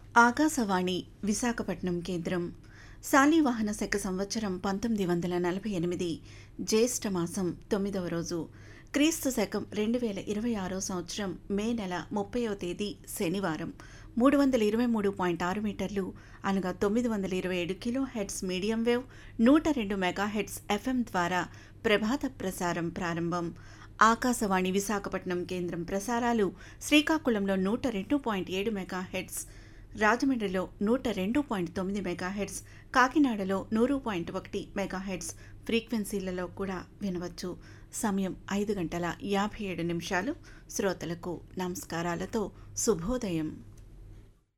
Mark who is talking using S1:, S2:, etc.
S1: ఆకాశవాణి విశాఖపట్నం కేంద్రం శాలివాహన శక సంవత్సరం పంతొమ్మిది వందల నలభై ఎనిమిది జ్యేష్ఠ మాసం తొమ్మిదవ రోజు క్రీస్తు శకం రెండు వేల ఇరవై ఆరో సంవత్సరం మే నెల ముప్పైవ తేదీ శనివారం మూడు వందల ఇరవై మూడు పాయింట్ ఆరు మీటర్లు అనగా తొమ్మిది వందల ఇరవై ఏడు కిలో హెడ్స్ మీడియం వేవ్ నూట రెండు మెగా హెడ్స్ ఎఫ్ఎం ద్వారా ప్రభాత ప్రసారం ప్రారంభం ఆకాశవాణి విశాఖపట్నం కేంద్రం ప్రసారాలు శ్రీకాకుళంలో నూట రెండు పాయింట్ ఏడు మెగా హెడ్స్ రాజమండ్రిలో నూట రెండు పాయింట్ తొమ్మిది మెగాహెడ్స్ కాకినాడలో నూరు పాయింట్ ఒకటి మెగాహెడ్స్ ఫ్రీక్వెన్సీలలో కూడా వినవచ్చు సమయం ఐదు గంటల యాభై ఏడు నిమిషాలు శ్రోతలకు నమస్కారాలతో శుభోదయం